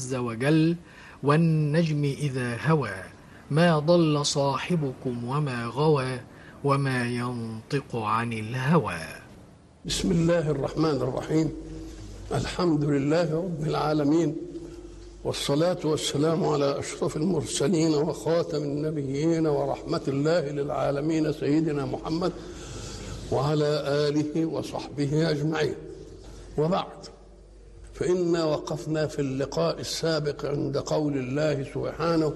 عز وجل والنجم إذا هوى ما ضل صاحبكم وما غوى وما ينطق عن الهوى بسم الله الرحمن الرحيم الحمد لله رب العالمين والصلاة والسلام على أشرف المرسلين وخاتم النبيين ورحمة الله للعالمين سيدنا محمد وعلى آله وصحبه أجمعين وبعد فإنا وقفنا في اللقاء السابق عند قول الله سبحانه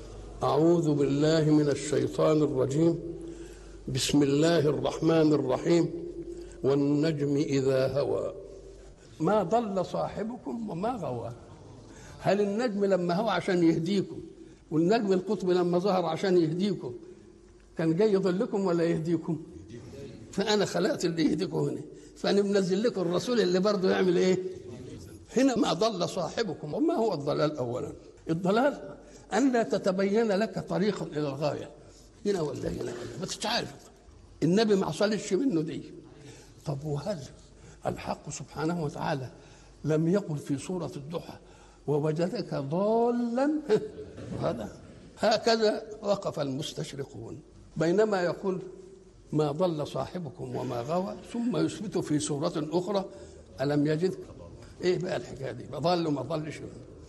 أعوذ بالله من الشيطان الرجيم بسم الله الرحمن الرحيم والنجم إذا هوى ما ضل صاحبكم وما غوى هل النجم لما هوى عشان يهديكم والنجم القطب لما ظهر عشان يهديكم كان جاي يضلكم ولا يهديكم فأنا خلقت اللي يهديكم هنا فأنا منزل لكم الرسول اللي برضه يعمل إيه هنا ما ضل صاحبكم وما هو الضلال أولا الضلال أن لا تتبين لك طريق إلى الغاية هنا ولا هنا ولا ما تتعرف النبي ما حصلش منه دي طب وهل الحق سبحانه وتعالى لم يقل في سورة الضحى ووجدك ضالا هذا هكذا وقف المستشرقون بينما يقول ما ضل صاحبكم وما غوى ثم يثبت في سورة أخرى ألم يجدك إيه بقى الحكاية دي ضل وما ضلش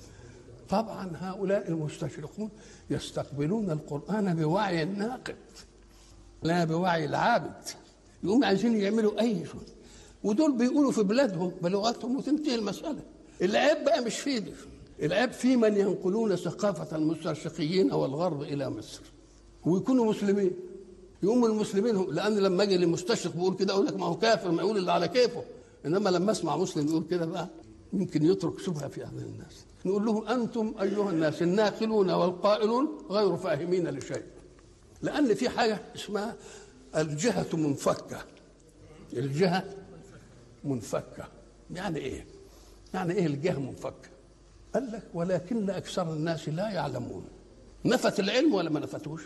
طبعا هؤلاء المستشرقون يستقبلون القرآن بوعي الناقد لا بوعي العابد يقوم عايزين يعملوا أي شيء ودول بيقولوا في بلادهم بلغتهم وتنتهي المسألة العيب بقى مش في دي العيب في من ينقلون ثقافة المستشرقيين أو الغرب إلى مصر ويكونوا مسلمين يقوموا المسلمين هم لأن لما أجي لمستشرق بيقول كده أقول لك ما هو كافر ما يقول اللي على كيفه إنما لما أسمع مسلم يقول كده بقى يمكن يترك شبهة في أذهان الناس نقول لهم أنتم أيها الناس الناقلون والقائلون غير فاهمين لشيء لأن في حاجة اسمها الجهة منفكة الجهة منفكة يعني إيه؟ يعني إيه الجهة منفكة؟ قال لك ولكن أكثر الناس لا يعلمون نفت العلم ولا ما نفتوش؟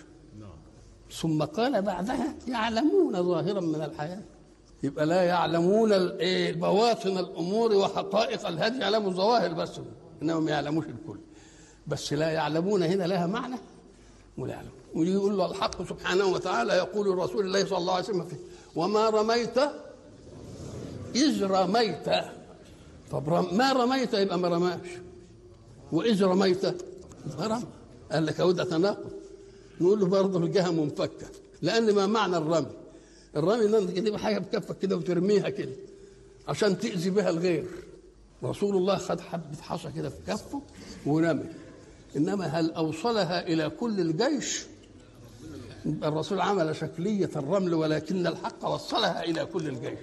ثم قال بعدها يعلمون ظاهرا من الحياة يبقى لا يعلمون بواطن الأمور وحقائق الهدي يعلموا الظواهر بس إنما ما يعلموش الكل بس لا يعلمون هنا لها معنى ولا يعلم ويقول له الحق سبحانه وتعالى يقول رسول الله صلى الله عليه وسلم فيه وما رميت إذ رميت طب رم ما رميت يبقى ما رماش وإذ رميت رمى قال لك أود تناقض نقول له برضه الجهة منفكة لأن ما معنى الرمي الرمي ان انت تجيب حاجه بكفك كده وترميها كده عشان تاذي بها الغير رسول الله خد حبه حصى كده في كفه ورمي انما هل اوصلها الى كل الجيش الرسول عمل شكليه الرمل ولكن الحق وصلها الى كل الجيش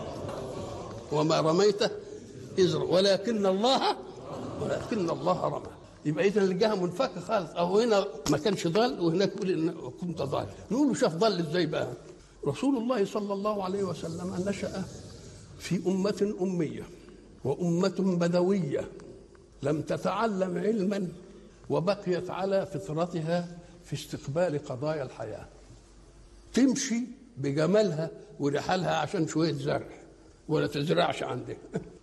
وما رميت إذ ولكن الله ولكن الله رمى يبقى اذا الجهه منفكه خالص او هنا ما كانش ضال وهناك يقول كنت ضال نقول له شاف ضل ازاي بقى رسول الله صلى الله عليه وسلم نشأ في أمة أمية وأمة بدوية لم تتعلم علما وبقيت على فطرتها في استقبال قضايا الحياة تمشي بجمالها ورحالها عشان شوية زرع ولا تزرعش عندها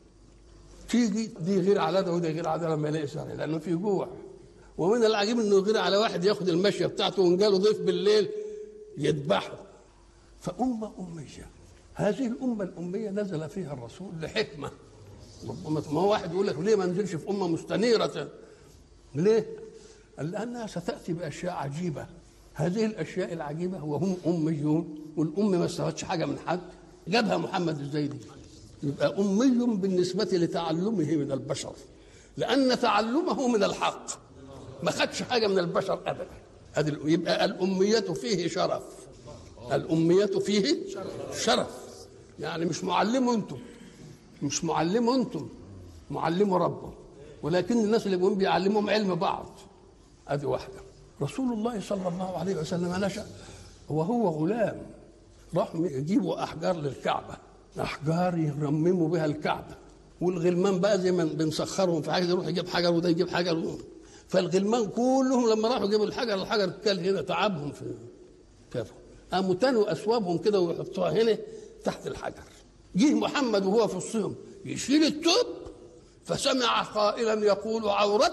تيجي دي غير على ده ودي غير على ده لما يلاقي زرع لأنه في جوع ومن العجيب انه غير على واحد ياخد المشيه بتاعته وان جاله ضيف بالليل يذبحه فأمة أمية هذه الأمة الأمية نزل فيها الرسول لحكمة ربما ما هو واحد يقول لك ليه ما نزلش في أمة مستنيرة ليه؟ قال لأنها ستأتي بأشياء عجيبة هذه الأشياء العجيبة وهم أميون والأم ما استفادش حاجة من حد جابها محمد ازاي دي يبقى أمي بالنسبة لتعلمه من البشر لأن تعلمه من الحق ما خدش حاجة من البشر أبدا يبقى الأمية فيه شرف الأمية فيه شرف يعني مش معلمه أنتم مش معلمه أنتم معلمه ربه ولكن الناس اللي بيقوم بيعلمهم علم بعض هذه واحدة رسول الله صلى الله عليه وسلم نشأ وهو غلام راحوا يجيبوا أحجار للكعبة أحجار يرمموا بها الكعبة والغلمان بقى زي ما بنسخرهم في حاجة يروح يجيب حجر وده يجيب حجر فالغلمان كلهم لما راحوا يجيبوا الحجر الحجر كل هنا تعبهم في كافهم قاموا تنوا اثوابهم كده ويحطوها هنا تحت الحجر جه محمد وهو في الصيام يشيل التوب فسمع قائلا يقول عورتك